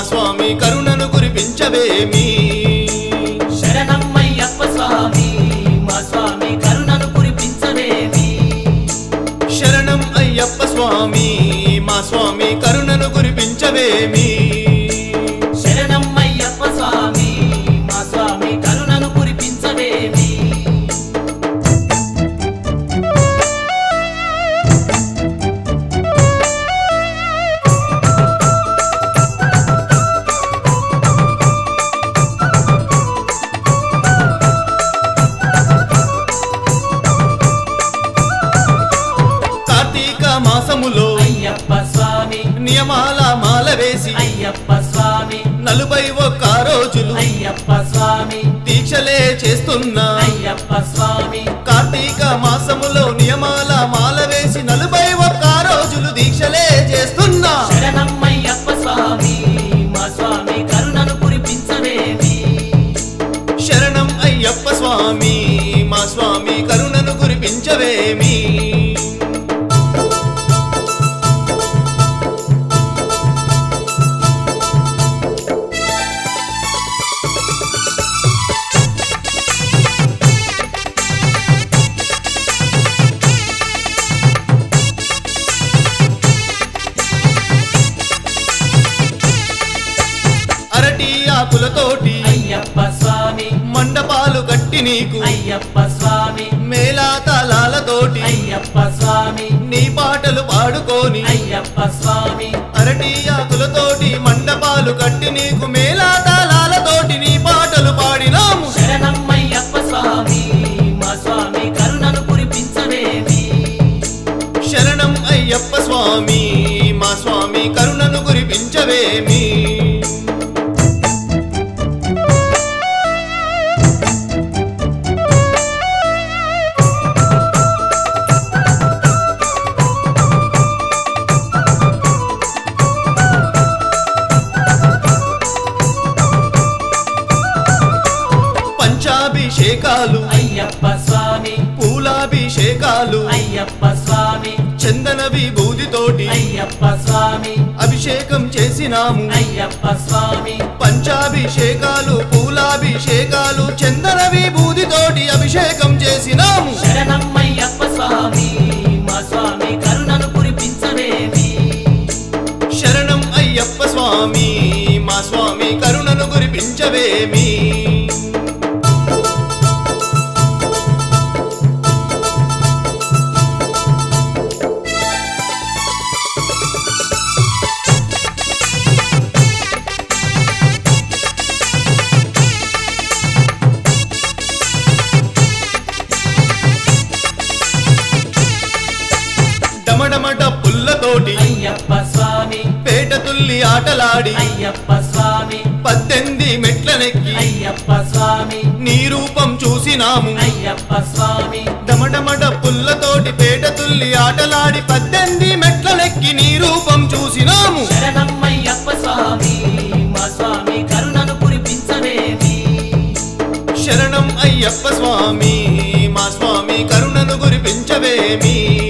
స్వామి కరుణను కురిపించవేమి శరణమయ్యప్ప స్వామి మా స్వామి కరుణను కురిపించవేమి శరణం అయ్యప్ప స్వామి మా స్వామి కరుణను కురిపించవేమి శరణమయ్యప్ప స్వామి మా స్వామి కరుణను కురిపించవేమి కార్తీక మాసములో అయ్యప్ప స్వామి నియమాల మాల వేసి అయ్యప్ప స్వామి నలభై ఒక్క రోజులు అయ్యప్ప స్వామి దీక్షలే చేస్తున్నా అయ్యప్ప స్వామి కార్తీక మాసములో నియమాల మాల వేసి నలభై ఒక్క రోజులు దీక్షలే చేస్తున్నా శరణమయ్యప్ప స్వామి మా స్వామి కరుణను కురిపించవేమి శరణం అయ్యప్ప స్వామి మా స్వామి కరుణను కురిపించవేమి అరటి ఆకులతోటి అయ్యప్ప స్వామి మండపాలు కట్టి నీకు అయ్యప్ప స్వామి మేళా తాళాలతోటి అయ్యప్ప స్వామి నీ పాటలు పాడుకొని అయ్యప్ప స్వామి అరటి ఆకులతోటి మండపాలు కట్టి నీకు మేళా తాళాలతోటి నీ పాటలు పాడినాము శరణమయ్యప్ప స్వామి మా స్వామి కరుణను కురిపించవేమి శరణం అయ్యప్ప స్వామి మా స్వామి కరుణను కురిపించవేమి పంచాభిషేకాలు అయ్యప్ప స్వామి పూలాభిషేకాలు అయ్యప్ప స్వామి చందన విభూతితోటి అయ్యప్ప స్వామి అభిషేకం చేసినాము అయ్యప్ప స్వామి పంచాభిషేకాలు పూలాభిషేకాలు చందన విభూతితోటి అభిషేకం చేసినాము శరణమయ్యప్ప స్వామి మా స్వామి కరుణను కురిపించవేమి శరణం అయ్యప్ప స్వామి మా స్వామి కరుణను కురిపించవేమి డమడమట పుల్లతోటి అయ్యప్ప స్వామి పేట తుల్లి ఆటలాడి అయ్యప్ప స్వామి పద్దెనిమిది మెట్లనెక్కి అయ్యప్ప స్వామి నీ రూపం చూసినాము అయ్యప్ప స్వామి డమడమడ పుల్లతోటి పేట తుల్లి ఆటలాడి పద్దెనిమిది మెట్లనెక్కి నీ రూపం చూసినాము శరణమయ్యప్ప స్వామి మా స్వామి కరుణను కురిపించవేమి శరణం అయ్యప్ప స్వామి మా స్వామి కరుణను కురిపించవేమి